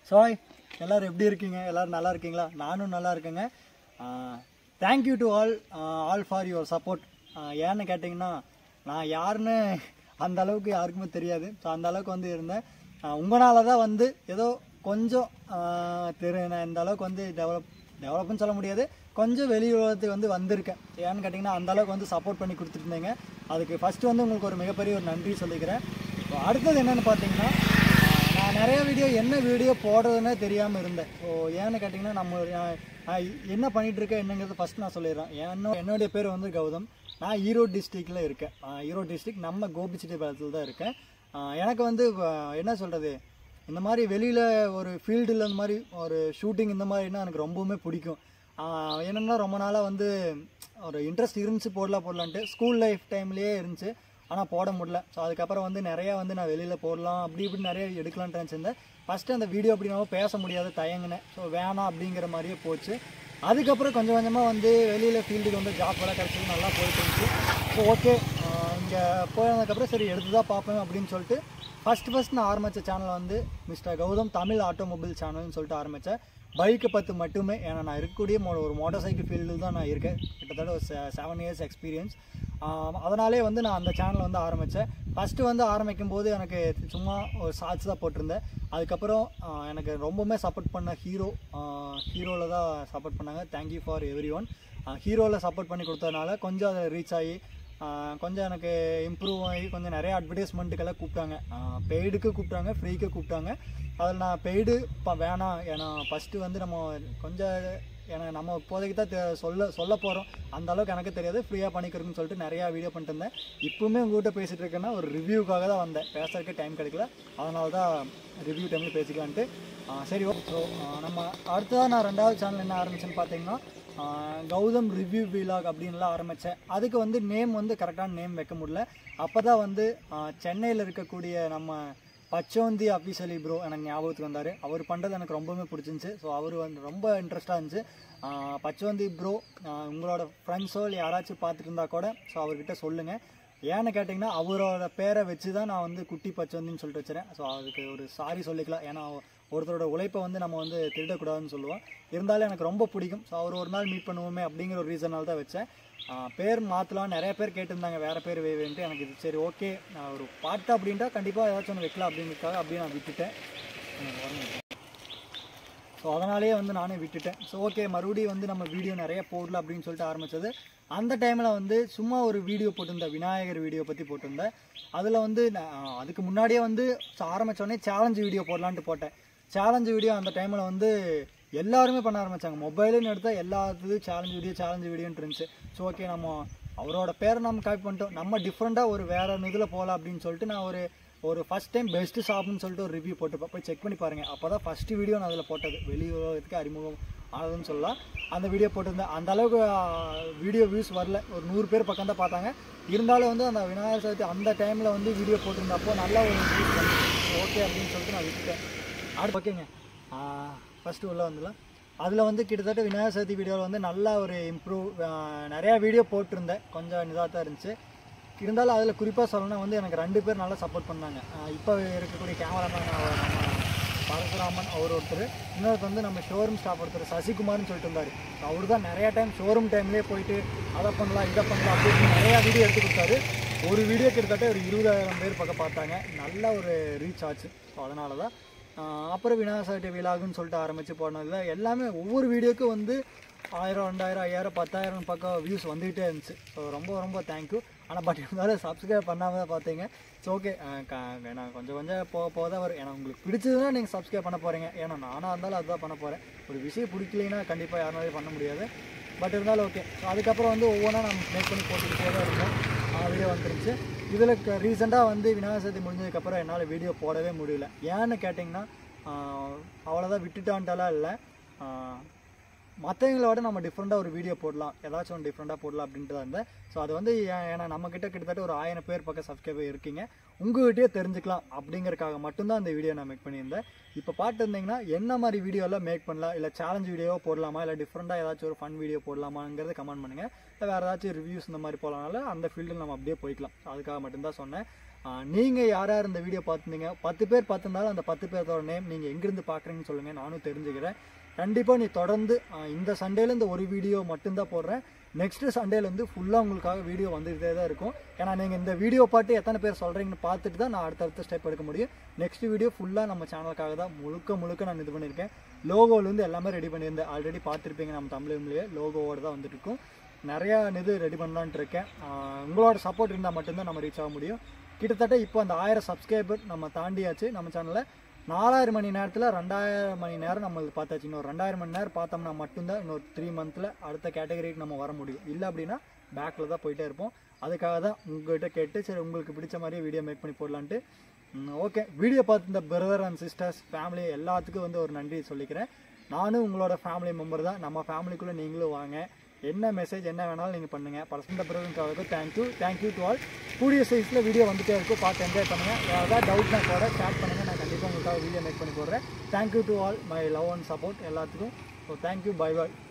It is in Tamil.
சாய் எல்லாரும் எப்படி இருக்கீங்க எல்லாரும் நல்லா இருக்கீங்களா நானும் நல்லா இருக்கேங்க thank you to all all for your support ஏன்னு கேட்டிங்கன்னா நான் யாருன்னு அந்த அளவுக்கு யாருக்குமே தெரியாது ஸோ அந்த அளவுக்கு வந்து இருந்தேன் உங்களால் தான் வந்து ஏதோ கொஞ்சம் ஆஹ், தெரு நான் இந்த அளவுக்கு வந்து டெவலப் டெவலப்னு சொல்ல முடியாது கொஞ்சம் வெளி உலகத்துக்கு வந்து வந்திருக்கேன் ஏன்னு கேட்டிங்கன்னா அந்த அளவுக்கு வந்து சப்போர்ட் பண்ணி கொடுத்துருந்தீங்க அதுக்கு ஃபஸ்ட்டு வந்து உங்களுக்கு ஒரு மிகப்பெரிய ஒரு நன்றி சொல்லிக்கிறேன் இப்போ அடுத்தது என்னென்னு பார்த்தீங்கன்னா ஆஹ், நான் நிறைய வீடியோ என்ன வீடியோ போடுறதுன்னே தெரியாமல் இருந்தேன் ஸோ ஏன்னு கேட்டிங்கன்னா நம்ம நான் நான் என்ன பண்ணிட்டு இருக்கேன் என்னங்கிறது ஃபஸ்ட் நான் சொல்லிடுறேன் என்ன என்னுடைய பேர் வந்து கௌதம் நான் ஈரோடு டிஸ்ட்ரிக்டில் இருக்கேன் ஆஹ் ஈரோடு டிஸ்ட்ரிக்ட் நம்ம கோபிச்செட்டிப்பாளையத்தில் தான் இருக்கேன் ஆஹ் எனக்கு வந்து ஆஹ் என்ன சொல்கிறது இந்த மாதிரி வெளியில் ஒரு ஃபீல்டில் இந்த மாதிரி ஒரு ஷூட்டிங் இந்த மாதிரினா எனக்கு ரொம்பவுமே பிடிக்கும் ஆஹ் என்னன்னா ரொம்ப நாளாக வந்து ஒரு இன்ட்ரெஸ்ட் இருந்துச்சு போடலாம் போடலான்ட்டு ஸ்கூல் லைஃப் டைம்லேயே இருந்துச்சு ஆனால் போட முடியல ஸோ அதுக்கப்புறம் வந்து நிறையா வந்து நான் வெளியில் போடலாம் அப்படி இப்படி நிறைய எடுக்கலான்ட்டு நினச்சிருந்தேன் ஃபஸ்ட்டு அந்த வீடியோ அப்படின்னாம பேச முடியாது தயங்கினேன் ஸோ வேணாம் அப்படிங்கிற மாதிரியே போச்சு அதுக்கப்புறம் கொஞ்சம் கொஞ்சமாக வந்து வெளியில் ஃபீல்டுக்கு வந்து ஜாப் வேலை கிடச்சது நல்லா போயிட்டு இருந்துச்சு ஸோ ஓகே இங்கே போனதுக்கப்புறம் சரி எடுத்து தான் பார்ப்பேன் அப்படின்னு சொல்லிட்டு ஃபஸ்ட் ஃபஸ்ட் நான் ஆரம்பித்த சேனல் வந்து மிஸ்டர் கௌதம் தமிழ் ஆட்டோமொபைல் சேனல்னு சொல்லிட்டு ஆரம்பித்தேன் பைக்கை பற்றி மட்டுமே ஏன்னா நான் இருக்கக்கூடிய மோ- ஒரு மோட்டார் சைக்கிள் ஃபீல்டில் தான் நான் இருக்கேன் கிட்டத்தட்ட ஒரு செவன் இயர்ஸ் எக்ஸ்பீரியன்ஸ் அதனாலே வந்து நான் அந்த சேனல் வந்து ஆரம்பித்தேன் ஃபஸ்ட்டு வந்து ஆரம்பிக்கும் போது எனக்கு சும்மா ஒரு ஷார்ட்ஸ் தான் போட்டிருந்தேன் அதுக்கப்புறம் ஆஹ், எனக்கு ரொம்பவுமே சப்போர்ட் பண்ண ஹீரோ ஹீரோவில் தான் சப்போர்ட் பண்ணாங்க தேங்க்யூ ஃபார் எவ்ரி ஒன் ஹீரோவில் சப்போர்ட் பண்ணி கொடுத்ததுனால கொஞ்சம் அதை ரீச் ஆகி ஆஹ், கொஞ்சம் எனக்கு இம்ப்ரூவ் ஆகி கொஞ்சம் நிறைய அட்வர்டைஸ்மெண்ட்டுக்கெல்லாம் கூப்பிட்டாங்க பெய்டுக்கு கூப்பிட்டாங்க ஃப்ரீக்கு கூப்பிட்டாங்க அதில் நான் பெய்டு இப்போ வேணாம் ஏன்னா ஃபஸ்ட்டு வந்து நம்ம கொஞ்சம் ஏன்னா நம்ம இப்போதைக்கு தான் தெ- சொல்ல சொல்ல போகிறோம் அந்த அளவுக்கு எனக்கு தெரியாது ஃப்ரீயாக பண்ணிக்கிறதுன்னு சொல்லிட்டு நிறையா வீடியோ பண்ணிட்டு இருந்தேன் இப்போவுமே உங்கள்கிட்ட பேசிகிட்டு இருக்கேன்னா ஒரு ரிவ்யூக்காக தான் வந்தேன் பேசுறதுக்கு டைம் கிடைக்கல அதனால தான் ரிவ்யூ டைமில் பேசிக்கலான்ட்டு ஆ, சரி ஓகே ஸோ நம்ம அடுத்ததாக நான் ரெண்டாவது சேனல் என்ன ஆரம்பிச்சேன்னு பார்த்தீங்கன்னா ஆ, கௌதம் ரிவ்யூ வீலாக் அப்படின்லாம் ஆரம்பித்தேன் அதுக்கு வந்து நேம் வந்து கரெக்டான நேம் வைக்க முடியல அப்போ தான் வந்து சென்னையில் இருக்கக்கூடிய நம்ம பச்சோந்தி அஃபீஷியலி ப்ரோ எனக்கு ஞாபகத்துக்கு வந்தார் அவர் பண்ணுறது எனக்கு ரொம்பவுமே பிடிச்சிருந்துச்சு ஸோ அவர் வந்து ரொம்ப இன்ட்ரெஸ்ட்டாக இருந்துச்சு ஆஹ் பச்சோந்தி ப்ரோ உங்களோட ஃப்ரெண்ட்ஸோ இல்லை யாராச்சும் பார்த்துட்டு இருந்தா கூட ஸோ அவர்கிட்ட சொல்லுங்கள் ஏன்னு கேட்டிங்கன்னா அவரோட பேரை வச்சு தான் நான் வந்து குட்டி பச்சோந்தின்னு சொல்லிட்டு வச்சுறேன் ஸோ அதுக்கு ஒரு சாரி சொல்லிக்கலாம் ஏன்னா ஒருத்தரோட உழைப்பை வந்து நம்ம வந்து திருடக்கூடாதுன்னு சொல்லுவோம் இருந்தாலும் எனக்கு ரொம்ப பிடிக்கும் ஸோ அவர் ஒரு நாள் மீட் பண்ணுவோமே அப்படிங்கிற ஒரு ரீசனால் தான் வச்சேன் ஆஹ் பேர் மாற்றலாம் நிறைய பேர் கேட்டிருந்தாங்க வேறு பேர் வேவேன்ட்டு எனக்கு இது சரி ஓகே நான் ஒரு பாட்டு அப்படின்ட்டா கண்டிப்பாக ஏதாச்சும் ஒன்று வைக்கலாம் அப்படிங்கிறதுக்காக அப்படியே நான் விட்டுட்டேன் எனக்கு வரணும். ஸோ அதனாலேயே வந்து நானே விட்டுட்டேன் ஸோ ஓகே மறுபடியும் வந்து நம்ம வீடியோ நிறைய போடல அப்படின்னு சொல்லிட்டு ஆரம்பிச்சது அந்த டைமில் வந்து சும்மா ஒரு வீடியோ போட்டிருந்தேன் விநாயகர் வீடியோ பற்றி போட்டிருந்தேன் அதில் வந்து நான் அதுக்கு முன்னாடியே வந்து ஆரம்பித்தோடனே சேலஞ்சு வீடியோ போடலான்ட்டு போட்டேன் சேலஞ்சு வீடியோ அந்த டைமில் வந்து எல்லாருமே பண்ண ஆரம்பித்தாங்க மொபைலுன்னு எடுத்தால் எல்லாத்துக்கும் சேலஞ்சு வீடியோ சேலஞ்சு வீடியோன்ட்டு இருந்துச்சு ஸோ ஓகே நம்ம அவரோட பேரை நம்ம காப்பி பண்ணிட்டோம் நம்ம டிஃப்ரெண்ட்டாக ஒரு வேற இதில் போகலாம் அப்படின்னு சொல்லிட்டு நான் ஒரு ஒரு ஃபஸ்ட் டைம் பெஸ்ட் ஷாப்னு சொல்லிட்டு ஒரு ரிவ்யூ போட்டு போய் செக் பண்ணி பாருங்க அப்போ தான் ஃபஸ்ட்டு வீடியோ நான் அதில் போட்டது வெளி உலகத்துக்கு அறிமுகம் ஆனதுன்னு சொல்லலாம் அந்த வீடியோ போட்டிருந்தேன் அந்த அளவுக்கு வீடியோ வியூஸ் வரல ஒரு நூறு பேர் பக்கம் தான் பார்த்தாங்க இருந்தாலும் வந்து அந்த விநாயகர் சதுர்த்தி அந்த டைமில் வந்து வீடியோ போட்டிருந்தப்போ நல்லா ஒரு வியூஸ் ஓகே அப்படின்னு சொல்லிட்டு நான் விட்டுட்டேன் அடுத்து ஓகேங்க ஃபஸ்ட்டு உள்ள வந்துடலாம் அதில் வந்து கிட்டத்தட்ட விநாயகர் சதுர்த்தி வீடியோவில் வந்து நல்லா ஒரு இம்ப்ரூவ் நிறையா வீடியோ போட்டிருந்தேன் கொஞ்சம் இதாக தான் இருந்துச்சு இருந்தாலும் அதில் குறிப்பாக சொல்லணும்னா வந்து எனக்கு ரெண்டு பேர் நல்லா சப்போர்ட் பண்ணாங்க இப்போ இருக்கக்கூடிய கேமராமேன் நம்ம பரசுராமன் அவர் ஒருத்தர் இன்னொருத்தர் வந்து நம்ம ஷோரூம் ஸ்டாஃப் ஒருத்தர் சசிகுமார்னு சொல்லிட்டு இருந்தார் அவர் தான் நிறையா டைம் ஷோரூம் டைம்லேயே போயிட்டு அதை பண்ணலாம் இதை பண்ணலாம் அப்படின்னு நிறையா வீடியோ எடுத்து கொடுத்தாரு ஒரு வீடியோ கிட்டத்தட்ட ஒரு இருபதாயிரம் பேர் பக்கம் பார்த்தாங்க நல்ல ஒரு ரீச் ஆச்சு ஸோ அதனால தான் ஆஹ் அப்புறம் விநாயகர் சதுர்த்தி விழாக்குன்னு சொல்லிட்டு ஆரம்பித்து போனதில் எல்லாமே ஒவ்வொரு வீடியோக்கும் வந்து ஆயிரம் ரெண்டாயிரம் ஐயாயிரம் பத்தாயிரம் பக்கம் வியூஸ் வந்துகிட்டே இருந்துச்சு ஸோ ரொம்ப ரொம்ப தேங்க்யூ ஆனால் பட் இருந்தாலும் சப்ஸ்கிரைப் பண்ணாமல் தான் பார்த்தீங்க ஸோ ஓகே நான் கொஞ்சம் கொஞ்சம் போக போக தான் வரும் ஏன்னா உங்களுக்கு பிடிச்சதுன்னா நீங்கள் சப்ஸ்கிரைப் பண்ண போகிறீங்க ஏன்னா நானாக இருந்தாலும் அதுதான் பண்ண போகிறேன் ஒரு விஷயம் பிடிக்கலைன்னா கண்டிப்பாக யாருனாலையும் பண்ண முடியாது பட் இருந்தாலும் ஓகே ஸோ அதுக்கப்புறம் வந்து ஒவ்வொன்றா நம்ம மேக் பண்ணி போட்டுக்கிட்டே தான் இருக்கோம் வீடியோ வந்துருச்சு இதில் ரீசெண்டாக வந்து விநாயகர் சதுர்த்தி முடிஞ்சதுக்கப்புறம் என்னால் வீடியோ போடவே முடியல ஏன்னு கேட்டிங்கன்னா ஆஹ் அவ்வளோதான் விட்டுட்டான்ட்டாலாம் இல்லை மற்றவங்களோட நம்ம டிஃப்ரெண்ட்டாக ஒரு வீடியோ போடலாம் ஏதாச்சும் ஒன்று டிஃப்ரெண்ட்டாக போடலாம் அப்படின்ட்டு தான் இருந்தேன் ஸோ அது வந்து ஏன் ஏன்னா நம்மக்கிட்ட கிட்டத்தட்ட ஒரு ஆயிரம் பேர் பக்கம் சப்ஸ்கிரைபர் இருக்கீங்க உங்ககிட்டயே தெரிஞ்சுக்கலாம் அப்படிங்கறக்காக மட்டும்தான் இந்த வீடியோ நான் மேக் பண்ணியிருந்தேன் இப்போ பார்த்து இருந்தீங்கன்னா என்ன மாதிரி வீடியோலாம் மேக் பண்ணலாம் இல்லை சேலஞ்ச் வீடியோ போடலாமா இல்லை டிஃப்ரெண்ட்டாக ஏதாச்சும் ஒரு ஃபன் வீடியோ போடலாமாங்கிறத கமெண்ட் பண்ணுங்கள் இல்லை வேறு ஏதாச்சும் ரிவ்யூஸ் இந்த மாதிரி போகலனால அந்த ஃபீல்டில் நம்ம அப்படியே போய்க்கலாம் அதுக்காக மட்டும்தான் சொன்னேன் நீங்கள் யார் யார் இந்த வீடியோ பார்த்துருந்தீங்க பத்து பேர் பார்த்துருந்தாலும் அந்த பத்து பேர்த்தோட நேம் நீங்கள் எங்கேருந்து பார்க்குறீங்கன்னு சொல்லுங்கள் நானும் தெரிஞ்சுக்கிறேன் கண்டிப்பாக நீ தொடர்ந்து ஆஹ் இந்த சண்டேல இந்த ஒரு வீடியோ மட்டும்தான் போடுறேன் நெக்ஸ்ட் சண்டேலேருந்து ஃபுல்லாக உங்களுக்காக வீடியோ வந்துகிட்டே தான் இருக்கும் ஏன்னா நீங்கள் இந்த வீடியோ பாட்டு எத்தனை பேர் சொல்கிறீங்கன்னு பார்த்துட்டு தான் நான் அடுத்தடுத்த ஸ்டெப் எடுக்க முடியும் நெக்ஸ்ட் வீடியோ ஃபுல்லாக நம்ம சேனலுக்காக தான் முழுக்க முழுக்க நான் இது பண்ணியிருக்கேன் லோகோலேருந்து எல்லாமே ரெடி பண்ணியிருந்தேன் ஆல்ரெடி பார்த்துருப்பீங்க நம்ம தமிழ்லேயே லோகோவோட தான் வந்துட்டு இருக்கும் நிறையா இது ரெடி பண்ணலான்ட்டு இருக்கேன் ஆஹ் உங்களோட சப்போர்ட் இருந்தால் மட்டும்தான் நம்ம ரீச் ஆக முடியும் கிட்டத்தட்ட இப்போ அந்த ஆயிரம் சப்ஸ்கிரைபர் நம்ம தாண்டியாச்சு நம்ம சேனலில் நாலாயிரம் மணி நேரத்தில் ரெண்டாயிரம் மணி நேரம் நம்ம இது பார்த்தாச்சு இன்னொரு ரெண்டாயிரம் மணி நேரம் பார்த்தோம்னா மட்டும்தான் இன்னொரு த்ரீ மந்த்தில் அடுத்த கேட்டகரிக்கு நம்ம வர முடியும் இல்லை அப்படின்னா பேக்கில் தான் போயிட்டே இருப்போம் அதுக்காக தான் உங்கள்கிட்ட கேட்டு சரி உங்களுக்கு பிடிச்ச மாதிரியே வீடியோ மேக் பண்ணி போடலான்ட்டு ஓகே வீடியோ பார்த்து இந்த பிரதர் அண்ட் சிஸ்டர்ஸ் ஃபேமிலி எல்லாத்துக்கும் வந்து ஒரு நன்றி சொல்லிக்கிறேன் நானும் உங்களோட ஃபேமிலி மெம்பர் தான் நம்ம ஃபேமிலிக்குள்ளே நீங்களும் வாங்க என்ன மெசேஜ் என்ன வேணாலும் நீங்கள் பண்ணுங்கள் பர்சன்ட் பிரதருக்காக தேங்க்யூ தேங்க்யூ டு ஆல் கூடிய சைஸில் வீடியோ வந்துட்டே இருக்கும் பார்த்து என்ஜாய் பண்ணுங்கள் ஏதாவது டவுட்னா கூட ஷேர் பண்ணுங்கள் நான் கண்டிப்பாக உங்களுக்காக வீடியோ மேக் பண்ணி போடுறேன் thank you to all my love and support எல்லாத்துக்கும் ஸோ தேங்க்யூ பை பாய்